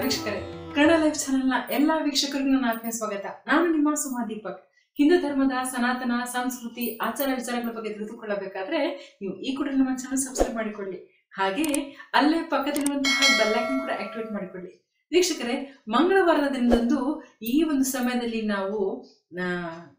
ವೀಕ್ಷಕರೇ ಕನ್ನಡ ಲೈಫ್ ಚಾನೆಲ್ನ ಎಲ್ಲಾ ವೀಕ್ಷಕರಿಗೂ ನನ್ನ ಆತ್ಮೀಯ ಸ್ವಾಗತ ನಾನು ನಿಮ್ಮ ಸುಮಾ ದೀಪಕ್ ಹಿಂದೂ ಧರ್ಮದ ಸನಾತನ ಸಂಸ್ಕೃತಿ ಆಚಾರ ವಿಚಾರಗಳ ಬಗ್ಗೆ ತಿಳಿದುಕೊಳ್ಳಬೇಕಾದ್ರೆ ನೀವು ಈ ಕೂಡ ನಮ್ಮ ಚಾನಲ್ ಸಬ್ಸ್ಕ್ರೈಬ್ ಮಾಡಿಕೊಳ್ಳಿ ಹಾಗೆ ಅಲ್ಲೇ ಪಕ್ಕದಲ್ಲಿರುವಂತಹ ಬೆಲ್ಲೈಕನ್ ಕೂಡ ಆಕ್ಟಿವೇಟ್ ಮಾಡಿಕೊಳ್ಳಿ ವೀಕ್ಷಕರೇ ಮಂಗಳವಾರದ ದಿನದಂದು ಈ ಒಂದು ಸಮಯದಲ್ಲಿ ನಾವು ಆ,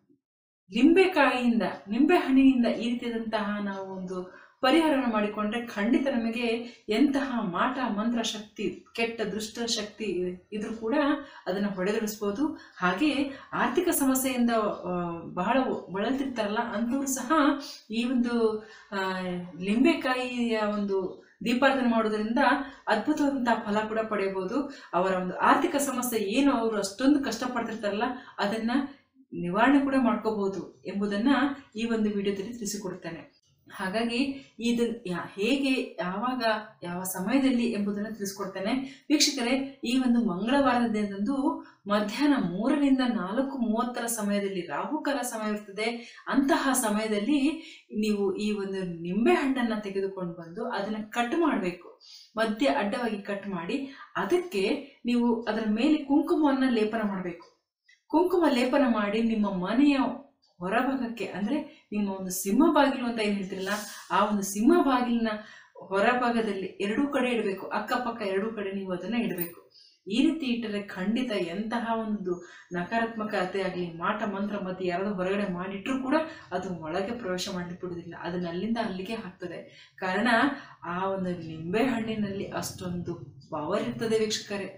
ಲಿಂಬೆಕಾಯಿಯಿಂದ ನಿಂಬೆ ಹಣ್ಣಿನಿಂದ ಈ ರೀತಿಯಾದಂತಹ ನಾವು ಒಂದು ಪರಿಹಾರವನ್ನು ಮಾಡಿಕೊಂಡ್ರೆ ಖಂಡಿತ ನಮಗೆ ಎಂತಹ ಮಾಟ ಮಂತ್ರ ಶಕ್ತಿ ಕೆಟ್ಟ ದುಷ್ಟ ಶಕ್ತಿ ಇದ್ರೂ ಕೂಡ ಅದನ್ನು ಹೊಡೆದೊಳಿಸ್ಬೋದು ಹಾಗೆ ಆರ್ಥಿಕ ಸಮಸ್ಯೆಯಿಂದ ಆ, ಬಹಳ ಬಳಲ್ತಿರ್ತಾರಲ್ಲ ಅಂಥವ್ರು ಸಹ ಈ ಒಂದು ಆ, ಲಿಂಬೆಕಾಯಿಯ ಒಂದು ದೀಪಾರಾಧನೆ ಮಾಡೋದ್ರಿಂದ ಅದ್ಭುತವಾದಂತಹ ಫಲ ಕೂಡ ಪಡೆಯಬಹುದು ಅವರ ಒಂದು ಆರ್ಥಿಕ ಸಮಸ್ಯೆ ಏನು ಅವರು ಅಷ್ಟೊಂದು ಕಷ್ಟಪಡ್ತಿರ್ತಾರಲ್ಲ ಅದನ್ನ ನಿವಾರಣೆ ಕೂಡ ಮಾಡ್ಕೋಬಹುದು ಎಂಬುದನ್ನ ಈ ಒಂದು ವಿಡಿಯೋದಲ್ಲಿ ತಿಳಿಸಿಕೊಡ್ತೇನೆ ಹಾಗಾಗಿ ಇದು ಯಾ- ಹೇಗೆ ಯಾವಾಗ ಯಾವ ಸಮಯದಲ್ಲಿ ಎಂಬುದನ್ನು ತಿಳಿಸ್ಕೊಡ್ತೇನೆ ವೀಕ್ಷಕರೇ ಈ ಒಂದು ಮಂಗಳವಾರದ ದಿನದಂದು ಮಧ್ಯಾಹ್ನ ಮೂರರಿಂದ ನಾಲ್ಕು ಮೂವತ್ತರ ಸಮಯದಲ್ಲಿ ರಾಹುಕಾಲ ಸಮಯ ಇರ್ತದೆ ಅಂತಹ ಸಮಯದಲ್ಲಿ ನೀವು ಈ ಒಂದು ನಿಂಬೆ ಹಣ್ಣನ್ನ ತೆಗೆದುಕೊಂಡು ಬಂದು ಅದನ್ನ ಕಟ್ ಮಾಡಬೇಕು ಮಧ್ಯೆ ಅಡ್ಡವಾಗಿ ಕಟ್ ಮಾಡಿ ಅದಕ್ಕೆ ನೀವು ಅದರ ಮೇಲೆ ಕುಂಕುಮವನ್ನ ಲೇಪನ ಮಾಡಬೇಕು ಕುಂಕುಮ ಲೇಪನ ಮಾಡಿ ನಿಮ್ಮ ಮನೆಯ ಹೊರಭಾಗಕ್ಕೆ ಅಂದ್ರೆ ನಿಮ್ಮ ಒಂದು ಸಿಂಹ ಬಾಗಿಲು ಅಂತ ಏನ್ ಹೇಳ್ತಿರಲ್ಲ ಆ ಒಂದು ಸಿಂಹ ಬಾಗಿಲಿನ ಹೊರಭಾಗದಲ್ಲಿ ಎರಡೂ ಕಡೆ ಇಡಬೇಕು ಅಕ್ಕಪಕ್ಕ ಎರಡೂ ಕಡೆ ನೀವು ಅದನ್ನ ಇಡಬೇಕು ಈ ರೀತಿ ಇಟ್ಟರೆ ಖಂಡಿತ ಎಂತಹ ಒಂದು ನಕಾರಾತ್ಮಕತೆ ಆಗಲಿ ಮಾಟ ಮಂತ್ರ ಮತ್ತೆ ಯಾರಾದ್ರೂ ಹೊರಗಡೆ ಮಾಡಿಟ್ರೂ ಕೂಡ ಅದು ಒಳಗೆ ಪ್ರವೇಶ ಮಾಡ್ಲಿಕ್ಕೆ ಬಿಡುವುದಿಲ್ಲ ಅದನ್ನ ಅಲ್ಲಿಂದ ಅಲ್ಲಿಗೆ ಹಾಕ್ತದೆ ಕಾರಣ ಆ ಒಂದು ನಿಂಬೆ ಹಣ್ಣಿನಲ್ಲಿ ಅಷ್ಟೊಂದು ಪವರ್ ಇರ್ತದೆ ವೀಕ್ಷಕರೇ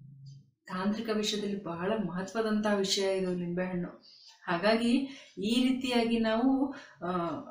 ತಾಂತ್ರಿಕ ವಿಷಯದಲ್ಲಿ ಬಹಳ ಮಹತ್ವದಂತಹ ವಿಷಯ ಇದು ನಿಂಬೆಹಣ್ಣು ಹಾಗಾಗಿ ಈ ರೀತಿಯಾಗಿ ನಾವು ಆ,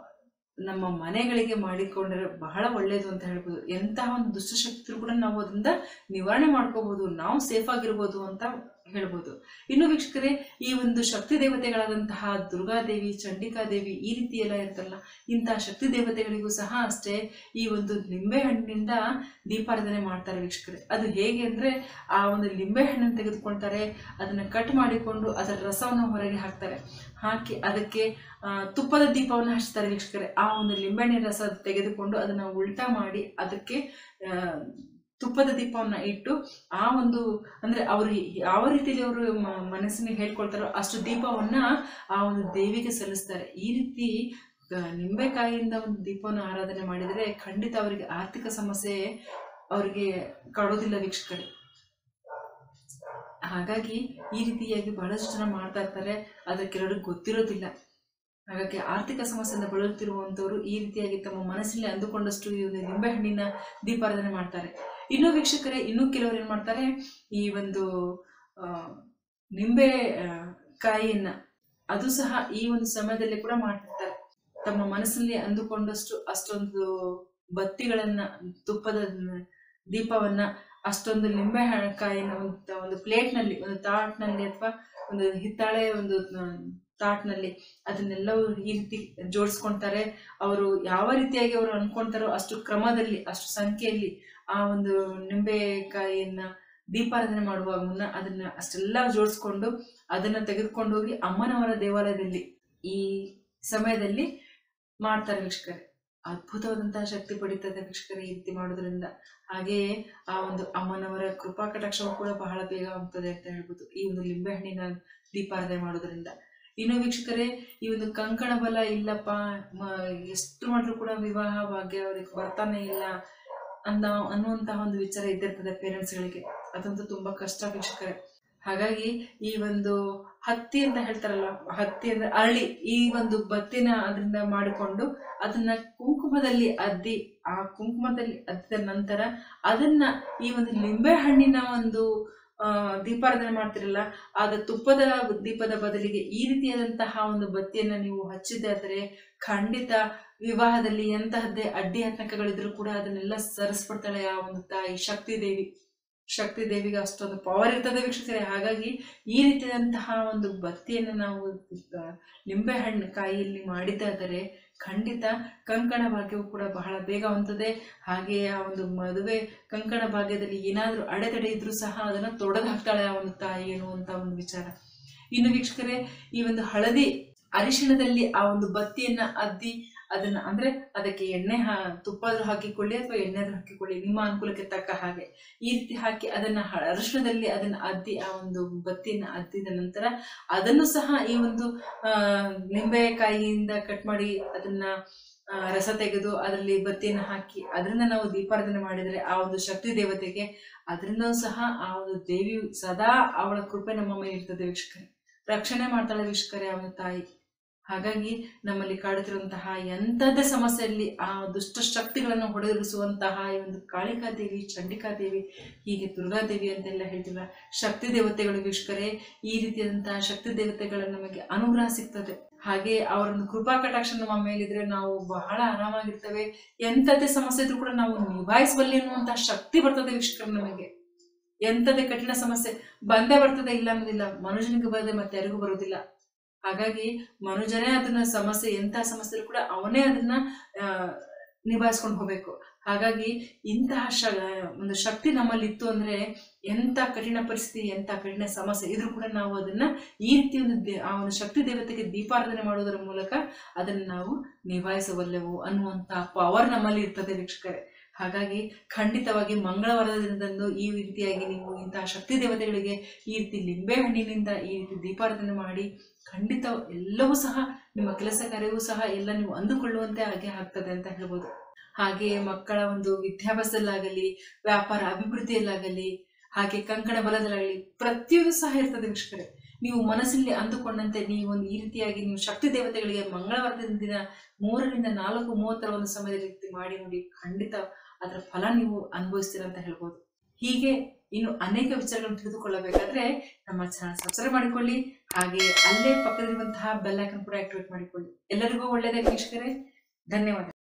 ನಮ್ಮ ಮನೆಗಳಿಗೆ ಮಾಡಿಕೊಂಡ್ರೆ ಬಹಳ ಒಳ್ಳೆಯದು ಅಂತ ಹೇಳ್ಬೋದು ಎಂತಹ ಒಂದು ದುಷ್ಟಶಕ್ತಿರು ಕೂಡ ನಾವು ಅದರಿಂದ ನಿವಾರಣೆ ಮಾಡ್ಕೋಬಹುದು ನಾವು ಸೇಫ್ ಆಗಿರ್ಬೋದು ಅಂತ ಹೇಳ್ಬೋದು ಇನ್ನು ವೀಕ್ಷಕರೇ ಈ ಒಂದು ಶಕ್ತಿ ದೇವತೆಗಳಾದಂತಹ ದುರ್ಗಾದೇವಿ ಚಂಡಿಕಾದೇವಿ ಈ ರೀತಿ ಎಲ್ಲ ಇರ್ತಲ್ಲ ಇಂತಹ ಶಕ್ತಿ ದೇವತೆಗಳಿಗೂ ಸಹ ಅಷ್ಟೇ ಈ ಒಂದು ಲಿಂಬೆ ಹಣ್ಣಿನಿಂದ ದೀಪಾರಾಧನೆ ಮಾಡ್ತಾರೆ ವೀಕ್ಷಕರೇ ಅದು ಹೇಗೆ ಅಂದ್ರೆ ಆ ಒಂದು ಲಿಂಬೆ ಹಣ್ಣನ್ನು ತೆಗೆದುಕೊಳ್ತಾರೆ ಅದನ್ನ ಕಟ್ ಮಾಡಿಕೊಂಡು ಅದರ ರಸವನ್ನು ಹೊರಗೆ ಹಾಕ್ತಾರೆ ಹಾಕಿ ಅದಕ್ಕೆ ಆ, ತುಪ್ಪದ ದೀಪವನ್ನು ಹಚ್ತಾರೆ ವೀಕ್ಷಕರೇ ಆ ಒಂದು ಲಿಂಬೆಹಣ್ಣಿನ ರಸ ತೆಗೆದುಕೊಂಡು ಅದನ್ನ ಉಲ್ಟಾ ಮಾಡಿ ಅದಕ್ಕೆ ಆ, ತುಪ್ಪದ ದೀಪವನ್ನ ಇಟ್ಟು ಆ ಒಂದು ಅಂದ್ರೆ ಅವರು ಯಾವ ರೀತಿಯಲ್ಲಿ ಅವರು ಮನಸ್ಸಿನ ಹೇಳ್ಕೊಳ್ತಾರೋ ಅಷ್ಟು ದೀಪವನ್ನ ಆ ಒಂದು ದೇವಿಗೆ ಸಲ್ಲಿಸ್ತಾರೆ ಈ ರೀತಿ ಆ, ನಿಂಬೆಕಾಯಿಯಿಂದ ಒಂದು ದೀಪವನ್ನು ಆರಾಧನೆ ಮಾಡಿದರೆ ಖಂಡಿತ ಅವರಿಗೆ ಆರ್ಥಿಕ ಸಮಸ್ಯೆ ಅವರಿಗೆ ಕಾಡೋದಿಲ್ಲ ವೀಕ್ಷಕರೇ ಹಾಗಾಗಿ ಈ ರೀತಿಯಾಗಿ ಬಹಳಷ್ಟು ಜನ ಮಾಡ್ತಾ ಇರ್ತಾರೆ ಆದ್ರೆ ಕೆಲವರಿಗೆ ಗೊತ್ತಿರೋದಿಲ್ಲ ಹಾಗಾಗಿ ಆರ್ಥಿಕ ಸಮಸ್ಯೆಯಿಂದ ಬಳಲುತ್ತಿರುವಂತವರು ಈ ರೀತಿಯಾಗಿ ತಮ್ಮ ಮನಸ್ಸಿನಲ್ಲಿ ಅಂದುಕೊಂಡಷ್ಟು ಈ ಒಂದು ನಿಂಬೆಹಣ್ಣಿನ ದೀಪಾರಾಧನೆ ಮಾಡ್ತಾರೆ ಇನ್ನು ವೀಕ್ಷಕರೇ ಇನ್ನೂ ಕೆಲವರು ಏನ್ ಮಾಡ್ತಾರೆ ಈ ಒಂದು ಆ, ನಿಂಬೆ ಆ, ಕಾಯಿಯನ್ನ ಅದು ಸಹ ಈ ಒಂದು ಸಮಯದಲ್ಲಿ ಕೂಡ ಮಾಡ್ತಿರ್ತಾರೆ ತಮ್ಮ ಮನಸ್ಸಲ್ಲಿ ಅಂದುಕೊಂಡಷ್ಟು ಅಷ್ಟೊಂದು ಬತ್ತಿಗಳನ್ನ ತುಪ್ಪದ ದೀಪವನ್ನ ಅಷ್ಟೊಂದು ಲಿಂಬೆ ಹ- ಕಾಯಿನ ಒಂದು ಒಂದು ಪ್ಲೇಟ್ನಲ್ಲಿ ಒಂದು ತಾಟ್ನಲ್ಲಿ ಅಥವಾ ಒಂದು ಹಿತ್ತಾಳೆ ಒಂದು ಆ, ತಾಟ್ನಲ್ಲಿ ಅದನ್ನೆಲ್ಲವೂ ಈ ರೀತಿ ಜೋಡಿಸ್ಕೊಂತಾರೆ ಅವರು ಯಾವ ರೀತಿಯಾಗಿ ಅವರು ಅನ್ಕೊಂತಾರೋ ಅಷ್ಟು ಕ್ರಮದಲ್ಲಿ ಅಷ್ಟು ಸಂಖ್ಯೆಯಲ್ಲಿ ಆ ಒಂದು ನಿಂಬೆಕಾಯಿಯನ್ನ ದೀಪಾರಾಧನೆ ಮಾಡುವ ಮುನ್ನ ಅದನ್ನ ಅಷ್ಟೆಲ್ಲ ಜೋಡಿಸ್ಕೊಂಡು ಅದನ್ನ ತೆಗೆದುಕೊಂಡು ಹೋಗಿ ಅಮ್ಮನವರ ದೇವಾಲಯದಲ್ಲಿ ಈ ಸಮಯದಲ್ಲಿ ಮಾಡ್ತಾರೆ ವೀಕ್ಷಕರೇ ಅದ್ಭುತವಾದಂತಹ ಶಕ್ತಿ ಪಡಿತದೆ ವೀಕ್ಷಕರೇ ಈ ರೀತಿ ಮಾಡೋದ್ರಿಂದ ಹಾಗೆಯೇ ಆ ಒಂದು ಅಮ್ಮನವರ ಕೃಪಾ ಕಟಾಕ್ಷವು ಕೂಡ ಬಹಳ ಬೇಗ ಆಗ್ತದೆ ಅಂತ ಹೇಳ್ಬೋದು ಈ ಒಂದು ಲಿಂಬೆಹಣ್ಣಿನ ದೀಪಾರಾಧನೆ ಮಾಡೋದ್ರಿಂದ ಇನ್ನು ವೀಕ್ಷಕರೇ ಈ ಒಂದು ಕಂಕಣ ಬಲ ಇಲ್ಲಪ್ಪ ಮ- ಎಷ್ಟು ಮಾಡಿದ್ರು ಕೂಡ ವಿವಾಹ ಭಾಗ್ಯ ಅವ್ರಿಗೆ ಬರ್ತಾನೆ ಇಲ್ಲ ಅನ್ನೋ ಅನ್ನುವಂತಹ ಒಂದು ವಿಚಾರ ಇದ್ದಿರ್ತದೆ ಪೇರೆಂಟ್ಸ್ಗಳಿಗೆ ಅದಂತೂ ತುಂಬಾ ಕಷ್ಟ ವೀಕ್ಷಕರೇ ಹಾಗಾಗಿ ಈ ಒಂದು ಹತ್ತಿ ಅಂತ ಹೇಳ್ತಾರಲ್ಲ ಹತ್ತಿ ಅಂದ್ರೆ ಅರಳಿ ಈ ಒಂದು ಬತ್ತಿನ ಅದರಿಂದ ಮಾಡಿಕೊಂಡು ಅದನ್ನ ಕುಂಕುಮದಲ್ಲಿ ಅದ್ದಿ ಆ ಕುಂಕುಮದಲ್ಲಿ ಅದ್ದಿದ ನಂತರ ಅದನ್ನ ಈ ಒಂದು ಲಿಂಬೆ ಹಣ್ಣಿನ ಒಂದು ಆ, ದೀಪಾರಾಧನೆ ಮಾಡ್ತಿರಲ್ಲ ಆದ ತುಪ್ಪದ ದೀಪದ ಬದಲಿಗೆ ಈ ರೀತಿಯಾದಂತಹ ಒಂದು ಬತ್ತಿಯನ್ನ ನೀವು ಹಚ್ಚಿದ್ದಾದರೆ ಖಂಡಿತ ವಿವಾಹದಲ್ಲಿ ಎಂತಹದ್ದೇ ಅಡ್ಡಿ ಆತಂಕಗಳಿದ್ರು ಕೂಡ ಅದನ್ನೆಲ್ಲ ಸರಿಸ್ಬಿಡ್ತಾಳೆ ಆ ಒಂದು ತಾಯಿ ಶಕ್ತಿ ದೇವಿ ಶಕ್ತಿ ದೇವಿಗೆ ಅಷ್ಟೊಂದು ಪವರ್ ಇರ್ತದೆ ವೀಕ್ಷಕರೇ ಹಾಗಾಗಿ ಈ ರೀತಿಯಾದಂತಹ ಒಂದು ಬತ್ತಿಯನ್ನು ನಾವು ಆ, ನಿಂಬೆಹಣ್ಣು ಕಾಯಿಯಲ್ಲಿ ಮಾಡಿದ್ದಾದರೆ ಖಂಡಿತ ಕಂಕಣ ಭಾಗ್ಯವು ಕೂಡ ಬಹಳ ಬೇಗ ಹೊಂದದೆ ಹಾಗೆಯೇ ಆ ಒಂದು ಮದುವೆ ಕಂಕಣ ಭಾಗ್ಯದಲ್ಲಿ ಏನಾದರೂ ಅಡೆತಡೆ ಇದ್ರೂ ಸಹ ಅದನ್ನ ತೊಡೆದು ಹಾಕ್ತಾಳೆ ಆ ಒಂದು ತಾಯಿ ಎನ್ನುವಂತ ಒಂದು ವಿಚಾರ ಇನ್ನು ವೀಕ್ಷಕರೇ ಈ ಒಂದು ಹಳದಿ ಅರಿಶಿಣದಲ್ಲಿ ಆ ಒಂದು ಬತ್ತಿಯನ್ನ ಅದ್ದಿ ಅದನ್ನ ಅಂದ್ರೆ ಅದಕ್ಕೆ ಎಣ್ಣೆ ಹಾ ತುಪ್ಪಾದ್ರೂ ಹಾಕಿಕೊಳ್ಳಿ ಅಥವಾ ಎಣ್ಣೆ ಆದ್ರೂ ಹಾಕಿಕೊಳ್ಳಿ ನಿಮ್ಮ ಅನುಕೂಲಕ್ಕೆ ತಕ್ಕ ಹಾಗೆ ಈ ರೀತಿ ಹಾಕಿ ಅದನ್ನ ಹ- ಅರಿಶಿಣದಲ್ಲಿ ಅದನ್ನ ಅದ್ದಿ ಆ ಒಂದು ಬತ್ತಿಯನ್ನ ಅದ್ದಿದ ನಂತರ ಅದನ್ನು ಸಹ ಈ ಒಂದು ಆ ನಿಂಬೆಕಾಯಿಯಿಂದ ಕಟ್ ಮಾಡಿ ಅದನ್ನ ಆ, ರಸ ತೆಗೆದು ಅದರಲ್ಲಿ ಬತ್ತಿಯನ್ನು ಹಾಕಿ ಅದರಿಂದ ನಾವು ದೀಪಾರಾಧನೆ ಮಾಡಿದರೆ ಆ ಒಂದು ಶಕ್ತಿ ದೇವತೆಗೆ ಅದರಿಂದ ಸಹ ಆ ಒಂದು ದೇವಿ ಸದಾ ಅವಳ ಕೃಪೆ ನಮ್ಮ ಮೇಲೆ ಇರ್ತದೆ ವೀಕ್ಷಕರೇ ರಕ್ಷಣೆ ಮಾಡ್ತಾಳೆ ವೀಕ್ಷಕರೇ ಅವನ ತಾಯಿ ಹಾಗಾಗಿ ನಮ್ಮಲ್ಲಿ ಕಾಡುತ್ತಿರುವಂತಹ ಎಂಥದ್ದೇ ಸಮಸ್ಯೆಯಲ್ಲಿ ಆ ದುಷ್ಟ ಶಕ್ತಿಗಳನ್ನು ಹೊಡೆದುರಿಸುವಂತಹ ಈ ಒಂದು ಕಾಳಿಕಾ ದೇವಿ ಚಂಡಿಕಾ ದೇವಿ ಹೀಗೆ ದುರ್ಗಾದೇವಿ ಅಂತೆಲ್ಲ ಹೇಳ್ತಿಲ್ಲ ಶಕ್ತಿ ದೇವತೆಗಳು ವೀಕ್ಷಕರೇ ಈ ರೀತಿಯಾದಂತಹ ಶಕ್ತಿ ದೇವತೆಗಳ ನಮಗೆ ಅನುಗ್ರಹ ಸಿಗ್ತದೆ ಹಾಗೆ ಅವರೊಂದು ಕೃಪಾ ಕಟಾಕ್ಷ ನಮ್ಮ ಮೇಲಿದ್ರೆ ನಾವು ಬಹಳ ಆರಾಮಾಗಿರ್ತೇವೆ ಎಂಥದ್ದೇ ಸಮಸ್ಯೆ ಇದ್ರೂ ಕೂಡ ನಾವು ನಿಭಾಯಿಸುವಲ್ಲಿ ಅನ್ನುವಂತಹ ಶಕ್ತಿ ಬರ್ತದೆ ವೀಕ್ಷಕರು ನಮಗೆ ಎಂಥದೇ ಕಠಿಣ ಸಮಸ್ಯೆ ಬಂದೇ ಬರ್ತದೆ ಇಲ್ಲ ಅನ್ನೋದಿಲ್ಲ ಮನುಷ್ಯನಿಗೆ ಬರದೆ ಮತ್ತೆ ಯಾರಿಗೂ ಬರೋದಿಲ್ಲ ಹಾಗಾಗಿ ಮನುಜನೇ ಅದನ್ನ ಸಮಸ್ಯೆ ಎಂಥ ಸಮಸ್ಯೆ ಇದ್ರೂ ಕೂಡ ಅವನೇ ಅದನ್ನ ಆ, ನಿಭಾಯಿಸ್ಕೊಂಡು ಹೋಗ್ಬೇಕು ಹಾಗಾಗಿ ಇಂತಹ ಶ ಒಂದು ಶಕ್ತಿ ನಮ್ಮಲ್ಲಿ ಇತ್ತು ಅಂದ್ರೆ ಎಂಥ ಕಠಿಣ ಪರಿಸ್ಥಿತಿ ಎಂಥ ಕಠಿಣ ಸಮಸ್ಯೆ ಇದ್ರೂ ಕೂಡ ನಾವು ಅದನ್ನ ಈ ರೀತಿ ಒಂದು ದೇ- ಆ ಒಂದು ಶಕ್ತಿ ದೇವತೆಗೆ ದೀಪಾರಾಧನೆ ಮಾಡುವುದರ ಮೂಲಕ ಅದನ್ನು ನಾವು ನಿಭಾಯಿಸಬಲ್ಲೆವು ಅನ್ನುವಂಥ ಪವರ್ ನಮ್ಮಲ್ಲಿ ಇರ್ತದೆ ವೀಕ್ಷಕರೇ ಹಾಗಾಗಿ ಖಂಡಿತವಾಗಿ ಮಂಗಳವಾರದ ದಿನದಂದು ಈ ರೀತಿಯಾಗಿ ನೀವು ಇಂತಹ ಶಕ್ತಿ ದೇವತೆಗಳಿಗೆ ಈ ರೀತಿ ಲಿಂಬೆ ಹಣ್ಣಿನಿಂದ ಈ ರೀತಿ ದೀಪಾರಾಧನೆ ಮಾಡಿ ಖಂಡಿತ ಎಲ್ಲವೂ ಸಹ ನಿಮ್ಮ ಕೆಲಸ ಕಾರ್ಯವೂ ಸಹ ಎಲ್ಲ ನೀವು ಅಂದುಕೊಳ್ಳುವಂತೆ ಹಾಗೆ ಆಗ್ತದೆ ಅಂತ ಹೇಳ್ಬೋದು ಹಾಗೆ ಮಕ್ಕಳ ಒಂದು ವಿದ್ಯಾಭ್ಯಾಸದಲ್ಲಾಗಲಿ ವ್ಯಾಪಾರ ಅಭಿವೃದ್ಧಿಯಲ್ಲಾಗಲಿ ಹಾಗೆ ಕಂಕಣ ಬಲದಲ್ಲಾಗಲಿ ಪ್ರತಿಯೊಂದು ಸಹ ಇರ್ತದೆ ವೀಕ್ಷಕರೇ ನೀವು ಮನಸ್ಸಲ್ಲಿ ಅಂದುಕೊಂಡಂತೆ ನೀವು ಒಂದು ಈ ರೀತಿಯಾಗಿ ನೀವು ಶಕ್ತಿ ದೇವತೆಗಳಿಗೆ ಮಂಗಳವಾರದ ದಿನ ಮೂರರಿಂದ ನಾಲ್ಕು ಮೂವತ್ತರ ಒಂದು ಸಮಯದಲ್ಲಿ ಈ ರೀತಿ ಮಾಡಿ ನೋಡಿ ಖಂಡಿತ ಅದರ ಫಲ ನೀವು ಅನುಭವಿಸ್ತೀರ ಅಂತ ಹೇಳ್ಬೋದು ಹೀಗೆ ಇನ್ನು ಅನೇಕ ವಿಚಾರಗಳನ್ನು ತಿಳಿದುಕೊಳ್ಳಬೇಕಾದ್ರೆ ನಮ್ಮ ಚಾನಲ್ ಸಬ್ಸ್ಕ್ರೈಬ್ ಮಾಡಿಕೊಳ್ಳಿ ಹಾಗೆ ಅಲ್ಲೇ ಪಕ್ಕದಲ್ಲಿರುವಂತಹ ಬೆಲ್ ಐಕನ್ ಕೂಡ ಆಕ್ಟಿವೇಟ್ ಮಾಡಿಕೊಳ್ಳಿ ಎಲ್ಲರಿಗೂ ಒಳ್ಳೆಯದೇ ವೀಕ್ಷಕರೇ ಧನ್ಯವಾದ